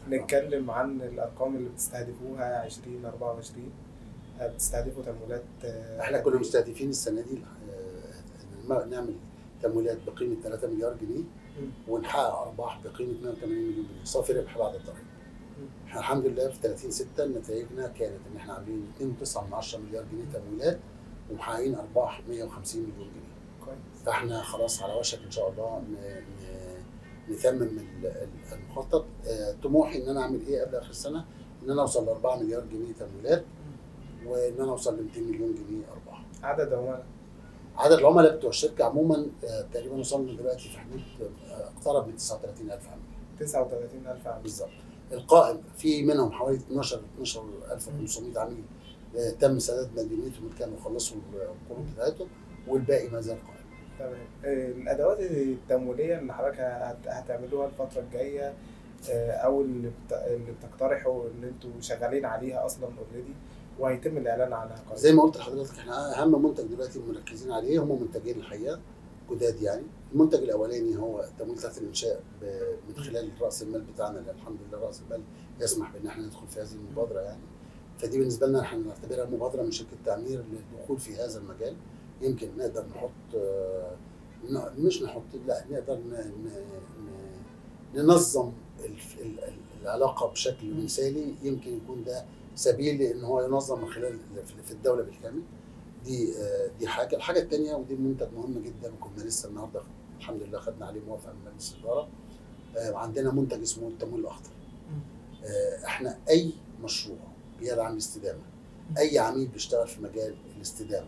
نتكلم عن الارقام اللي بتستهدفوها 2024 آه، بتستهدفوا تمويلات آه، احنا قد كنا إيه؟ مستهدفين السنه دي آه، نعمل تمويلات بقيمه 3 مليار جنيه مم. ونحقق ارباح بقيمه 180 مليون جنيه صافي ربح بعد الضرائب. مم. احنا الحمد لله في 30 6 نتائجنا كانت ان احنا عاملين 2.9 من 10 مليار جنيه تمويلات ومحققين ارباح 150 مليون جنيه. كويس فاحنا خلاص على وشك ان شاء الله ن- ن- نتمم ال- ال- المخطط آه، طموحي ان انا اعمل ايه قبل اخر السنه ان انا اوصل ل 4 مليار جنيه تمويلات وان انا اوصل ل 200 مليون جنيه ارباح. عدد عملاء عدد العملاء بتوع الشركه عموما آه، تقريبا وصلنا دلوقتي في حدود آه، اقترب من 39000 عميل 39000 عميل بالظبط القائم في منهم حوالي 12 12500 عميل آه، تم سداد مديونيتهم بالكامل وخلصوا القروض بتاعتهم والباقي ما زال قائم تمام آه، الادوات التمويليه اللي حضرتك هت- هتعملوها الفتره الجايه آه، او اللي بت- اللي بتقترحوا ان انتوا شغالين عليها اصلا اوريدي وهيتم الاعلان عنها قريبا زي ما قلت لحضرتك احنا اهم منتج دلوقتي مركزين عليه هم منتجين الحقيقه جداد يعني المنتج الاولاني هو تمويل تحت الانشاء ب- من خلال راس المال بتاعنا اللي الحمد لله راس المال يسمح بان احنا ندخل في هذه المبادره يعني فدي بالنسبه لنا احنا نعتبرها مبادره من شركه تعمير للدخول في هذا المجال يمكن نقدر نحط آه، ن- مش نحط لا نقدر ن- ن- ن- ننظم الف- ال- ال- العلاقه بشكل مثالي يمكن يكون ده سبيل ان هو ينظم من خلال في- في الدوله بالكامل دي آه، دي حاجه الحاجه الثانيه ودي منتج مهم جدا وكنا لسه النهارده الحمد لله خدنا عليه موافقه من مجلس الاداره آه، عندنا منتج اسمه التمويل الاخضر آه، احنا اي مشروع بيدعم الاستدامه اي عميل بيشتغل في مجال الاستدامه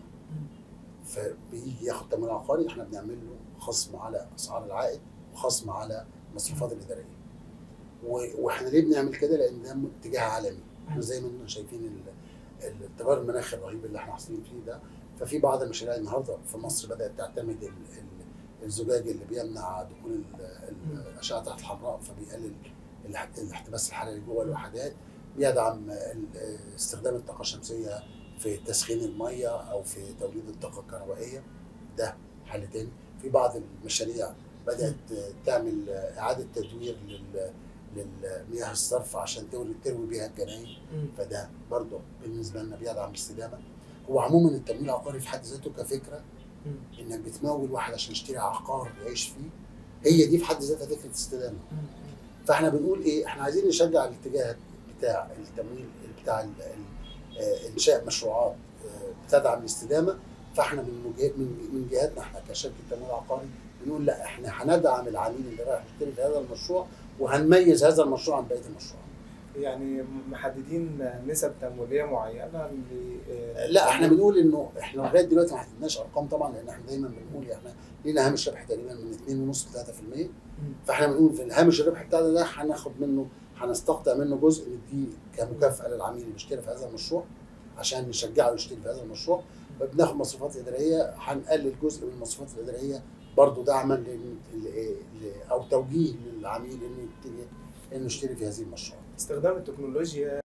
فبيجي ياخد تمويل عقاري احنا بنعمل له خصم على اسعار العائد وخصم على المصروفات الاداريه و- واحنا ليه بنعمل كده لان ده اتجاه عالمي احنا زي ما انتم شايفين ال- التغير المناخي الرهيب اللي احنا حاصلين فيه ده ففي بعض المشاريع النهارده في مصر بدات تعتمد ال- ال- الزجاج اللي بيمنع دخول ال- ال- الاشعه تحت الحمراء فبيقلل الاح- الاحتباس الحراري جوه الوحدات بيدعم ال- استخدام الطاقه الشمسيه في تسخين الميه او في توليد الطاقه الكهربائيه ده حل تاني في بعض المشاريع بدات تعمل اعاده تدوير لل للمياه الصرف عشان تروي تروي بيها الجناين فده برضه بالنسبه لنا بيدعم الاستدامه هو عموما التمويل العقاري في حد ذاته كفكره انك بتمول واحد عشان يشتري عقار يعيش فيه هي دي في حد ذاتها فكره استدامه فاحنا بنقول ايه احنا عايزين نشجع الاتجاه بتاع التمويل بتاع ال- ال- آه، انشاء مشروعات آه، بتدعم الاستدامه فاحنا من وجه- من من جهتنا احنا كشركه تمويل عقاري بنقول لا احنا هندعم العميل اللي رايح يشتري في هذا المشروع وهنميز هذا المشروع عن بقيه المشروع يعني محددين نسب تمويليه معينه ل لا احنا بنقول انه احنا لغايه دلوقتي ما حددناش ارقام طبعا لان احنا دايما بنقول احنا لينا هامش ربح تقريبا من 2.5 ل 3% فاحنا بنقول في الهامش الربح بتاعنا ده هناخد منه هنستقطع منه جزء نديه كمكافاه للعميل اللي بيشتري في هذا المشروع عشان نشجعه يشتري في هذا المشروع بناخد مصروفات اداريه هنقلل جزء من المصروفات الاداريه برضه دعما لل... ل... ل... او توجيه للعميل انه يبتدي انه يشتري في هذه المشروع استخدام التكنولوجيا